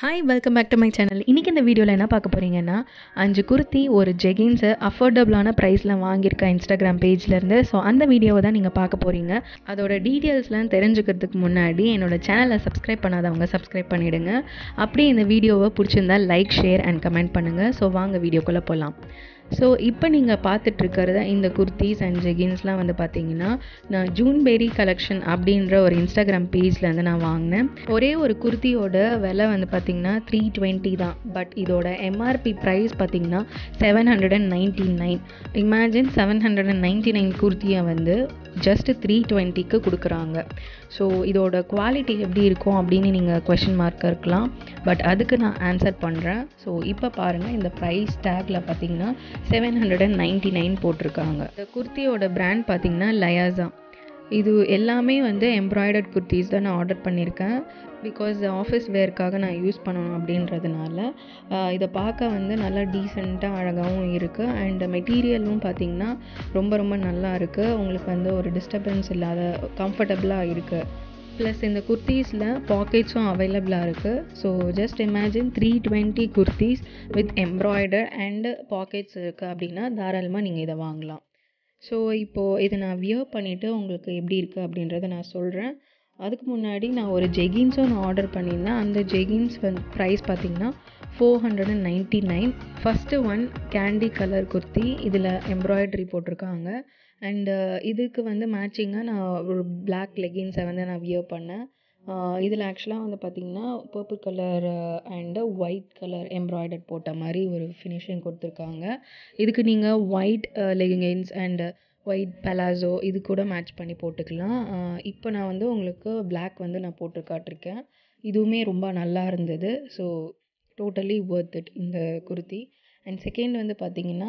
hi welcome back to my channel இன்றைக்கி இந்த வீடியோவில் என்ன பார்க்க போகிறீங்கன்னா அஞ்சு குர்த்தி ஒரு ஜெகின்ஸை அஃபோர்டபுளான ப்ரைஸில் வாங்கியிருக்கேன் இன்ஸ்டாகிராம் பேஜ்லேருந்து ஸோ அந்த வீடியோவை தான் நீங்கள் பார்க்க போகிறீங்க அதோட டீட்டெயில்ஸ்லாம் தெரிஞ்சுக்கிறதுக்கு முன்னாடி என்னோட சேனலை சப்ஸ்கிரைப் பண்ணாதவங்க சப்ஸ்கிரைப் பண்ணிவிடுங்க அப்படியே இந்த வீடியோவை பிடிச்சிருந்தா லைக் ஷேர் அண்ட் கமெண்ட் பண்ணுங்கள் ஸோ வாங்க வீடியோக்குள்ளே போகலாம் ஸோ இப்போ நீங்கள் பார்த்துட்ருக்கிறத இந்த குர்த்திஸ் அண்ட் ஜெகின்ஸ்லாம் வந்து பார்த்தீங்கன்னா நான் ஜூன்பெரி கலெக்ஷன் அப்படின்ற ஒரு இன்ஸ்டாகிராம் பேஜ்லேருந்து நான் வாங்கினேன் ஒரே ஒரு குர்த்தியோட விலை வந்து பார்த்தீங்கன்னா த்ரீ டுவெண்ட்டி தான் பட் இதோட எம்ஆர்பி ப்ரைஸ் பார்த்தீங்கன்னா seven hundred and ninety nine imagine seven hundred and ninety nine குர்த்தியை வந்து ஜஸ்ட் த்ரீ டுவெண்ட்டிக்கு கொடுக்குறாங்க ஸோ இதோட குவாலிட்டி எப்படி இருக்கும் அப்படின்னு நீங்கள் கொஷின் மார்க் இருக்கலாம் பட் அதுக்கு நான் ஆன்சர் பண்ணுறேன் ஸோ இப்போ பாருங்கள் இந்த ப்ரைஸ் டேக்கில் பார்த்தீங்கன்னா seven hundred and ninety nine போட்டிருக்காங்க இந்த குர்த்தியோட பிராண்ட் பார்த்தீங்கன்னா லயாசா இது எல்லாமே வந்து எம்ப்ராய்டர்ட் குர்த்திஸ் தான் நான் ஆர்டர் பண்ணியிருக்கேன் பிகாஸ் ஆஃபீஸ் வேர்க்காக நான் யூஸ் பண்ணணும் அப்படின்றதுனால இதை பார்க்க வந்து நல்லா டீசெண்டாக அழகாகவும் இருக்குது அண்ட் மெட்டீரியலும் பார்த்திங்கன்னா ரொம்ப ரொம்ப நல்லா இருக்குது உங்களுக்கு வந்து ஒரு டிஸ்டர்பன்ஸ் இல்லாத கம்ஃபர்டபுளாக இருக்குது ப்ளஸ் இந்த குர்த்தீஸில் பாக்கெட்ஸும் அவைலபிளாக இருக்குது so just imagine three twenty kurtis with embroider and pockets இருக்குது அப்படின்னா தாராளமாக நீங்கள் இதை வாங்கலாம் ஸோ இப்போது இதை நான் வியர் பண்ணிவிட்டு உங்களுக்கு எப்படி இருக்குது அப்படின்றத நான் சொல்கிறேன் அதுக்கு முன்னாடி நான் ஒரு ஜெகின்ஸும் நான் ஆர்டர் பண்ணியிருந்தேன் அந்த ஜெகின்ஸ் வந்து ப்ரைஸ் பார்த்திங்கன்னா four hundred and ninety nine first one candy colour kurti இதில் எம்ப்ராய்டரி போட்டிருக்காங்க அண்டு இதுக்கு வந்து மேட்சிங்காக நான் ஒரு பிளாக் லெகின்ஸை வந்து நான் வியர் பண்ணேன் இதில் ஆக்சுவலாக வந்து பார்த்திங்கன்னா purple colour and white colour embroider போட்ட மாதிரி ஒரு ஃபினிஷிங் கொடுத்துருக்காங்க இதுக்கு நீங்கள் white leggings and white palazzo இது கூட மேட்ச் பண்ணி போட்டுக்கலாம் இப்போ நான் வந்து உங்களுக்கு பிளாக் வந்து நான் போட்டு காட்டிருக்கேன் இதுவுமே ரொம்ப நல்லா இருந்தது ஸோ டோட்டலி ஒர்த் இட் இந்த குர்த்தி அண்ட் செகண்ட் வந்து பார்த்திங்கன்னா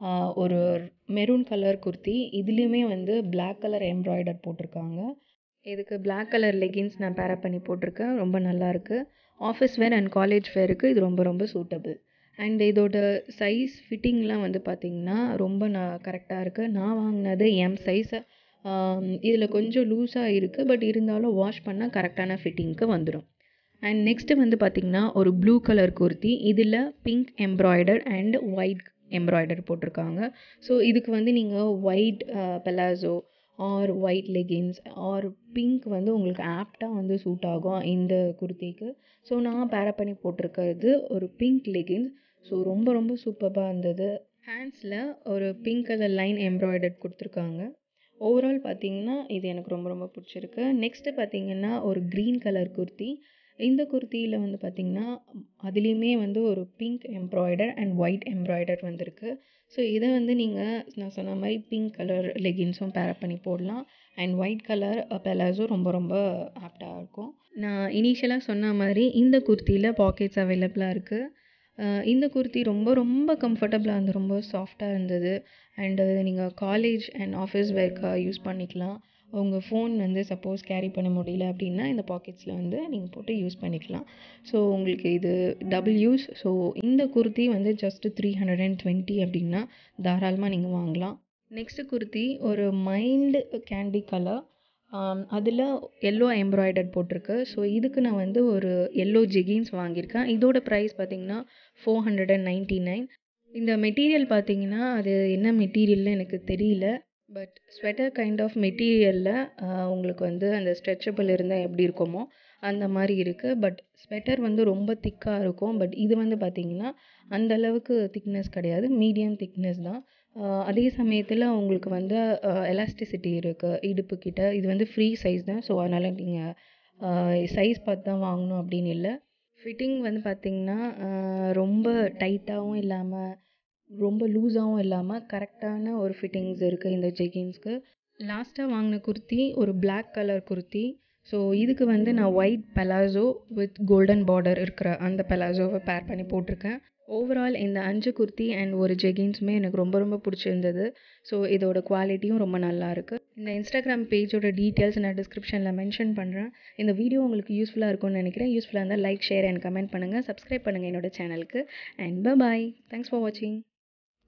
ஒரு மெரூன் கலர் குர்த்தி இதுலேயுமே வந்து பிளாக் கலர் எம்ப்ராய்டர் போட்டிருக்காங்க இதுக்கு பிளாக் கலர் லெகின்ஸ் நான் பேரப் பண்ணி போட்டிருக்கேன் ரொம்ப நல்லாயிருக்கு ஆஃபீஸ் வேர் அண்ட் காலேஜ் வேருக்கு இது ரொம்ப ரொம்ப சூட்டபிள் அண்ட் இதோட சைஸ் ஃபிட்டிங்லாம் வந்து பார்த்திங்கன்னா ரொம்ப நான் கரெக்டாக இருக்குது நான் வாங்கினது எம் சைஸ் இதில் கொஞ்சம் லூஸாக இருக்குது பட் இருந்தாலும் வாஷ் பண்ணால் கரெக்டான ஃபிட்டிங்க்கு வந்துடும் அண்ட் நெக்ஸ்ட்டு வந்து பார்த்திங்கன்னா ஒரு ப்ளூ கலர் குர்த்தி இதில் pink embroider and white embroider போட்டிருக்காங்க ஸோ இதுக்கு வந்து நீங்கள் white palazzo or white leggings or pink வந்து உங்களுக்கு ஆப்டாக வந்து சூட் ஆகும் இந்த குர்த்திக்கு ஸோ நான் பேரப் பண்ணி போட்டிருக்கிறது ஒரு பிங்க் லெகின்ஸ் ஸோ ரொம்ப ரொம்ப சூப்பராக இருந்தது ஹேண்ட்ஸில் ஒரு பிங்க் கலர் லைன் எம்ப்ராய்டர்ட் கொடுத்துருக்காங்க ஓவரால் பார்த்தீங்கன்னா இது எனக்கு ரொம்ப ரொம்ப பிடிச்சிருக்கு நெக்ஸ்ட்டு பார்த்தீங்கன்னா ஒரு க்ரீன் கலர் குர்த்தி இந்த குர்த்தியில் வந்து பார்த்திங்கன்னா அதுலேயுமே வந்து ஒரு pink embroider and white embroider வந்திருக்கு ஸோ இதை வந்து நீங்கள் நான் சொன்ன மாதிரி பிங்க் கலர் லெகின்ஸும் பேரப் பண்ணி போடலாம் அண்ட் ஒயிட் கலர் பெலாஸோ ரொம்ப ரொம்ப ஆப்டாக இருக்கும் நான் இனிஷியலாக சொன்ன மாதிரி இந்த குர்த்தியில் பாக்கெட்ஸ் அவைலபிளாக இருக்குது இந்த குர்த்தி ரொம்ப ரொம்ப கம்ஃபர்டபுளாக இருந்தது ரொம்ப சாஃப்டாக இருந்தது அண்டு நீங்கள் காலேஜ் அண்ட் ஆஃபீஸ் வேர்க்காக யூஸ் பண்ணிக்கலாம் உங்கள் ஃபோன் வந்து சப்போஸ் கேரி பண்ண முடியல அப்படின்னா இந்த பாக்கெட்ஸில் வந்து நீங்கள் போட்டு யூஸ் பண்ணிக்கலாம் ஸோ உங்களுக்கு இது டபுள் யூஸ் ஸோ இந்த குர்த்தி வந்து just three hundred and twenty அப்படின்னா தாராளமாக நீங்கள் வாங்கலாம் நெக்ஸ்ட்டு குர்த்தி ஒரு மைல்டு கேண்டி கலர் அதில் எல்லோ எம்ப்ராய்டர் போட்டிருக்கு ஸோ இதுக்கு நான் வந்து ஒரு எல்லோ ஜெகின்ஸ் வாங்கியிருக்கேன் இதோட ப்ரைஸ் பார்த்திங்கன்னா four hundred and ninety nine இந்த மெட்டீரியல் பார்த்திங்கன்னா அது என்ன மெட்டீரியல்னு எனக்கு தெரியல பட் ஸ்வெட்டர் கைண்ட் ஆஃப் மெட்டீரியலில் உங்களுக்கு வந்து அந்த ஸ்ட்ரெச்சபிள் இருந்தால் எப்படி இருக்குமோ அந்த மாதிரி இருக்குது பட் ஸ்வெட்டர் வந்து ரொம்ப திக்காக இருக்கும் பட் இது வந்து பார்த்திங்கன்னா அந்த அளவுக்கு திக்னஸ் கிடையாது மீடியம் திக்னஸ் தான் அதே சமயத்தில் உங்களுக்கு வந்து எலாஸ்டிசிட்டி இருக்குது இடுப்புக்கிட்ட இது வந்து ஃப்ரீ சைஸ் தான் ஸோ அதனால் நீங்கள் சைஸ் பார்த்து தான் வாங்கணும் அப்படின்னு இல்லை ஃபிட்டிங் வந்து பார்த்திங்கன்னா ரொம்ப டைட்டாகவும் இல்லாமல் ரொம்ப லூஸாகவும் இல்லாமல் கரெக்டான ஒரு ஃபிட்டிங்ஸ் இருக்குது இந்த ஜெகின்ஸ்க்கு லாஸ்ட்டாக வாங்கின குர்த்தி ஒரு பிளாக் கலர் குர்த்தி ஸோ இதுக்கு வந்து நான் white palazzo with golden border இருக்கிற அந்த பெலாசோவை பேர் பண்ணி போட்டிருக்கேன் ஓவரால் இந்த அஞ்சு குர்த்தி அண்ட் ஒரு ஜெகின்ஸுமே எனக்கு ரொம்ப ரொம்ப பிடிச்சிருந்தது ஸோ இதோட குவாலிட்டியும் ரொம்ப நல்லா இருக்குது இந்த இன்ஸ்டாகிராம் பேஜோட டீட்டெயில்ஸ் நான் டிஸ்கிரிப்ஷனில் மென்ஷன் பண்ணுறேன் இந்த வீடியோ உங்களுக்கு யூஸ்ஃபுல்லாக இருக்கும்னு நினைக்கிறேன் யூஸ்ஃபுல்லாக இருந்தால் லைக் ஷேர் அண்ட் கமெண்ட் பண்ணுங்கள் சப்ஸ்கிரைப் பண்ணுங்கள் என்னோட சேனலுக்கு அண்ட் பாய் தேங்க்ஸ் ஃபார் வாட்சிங்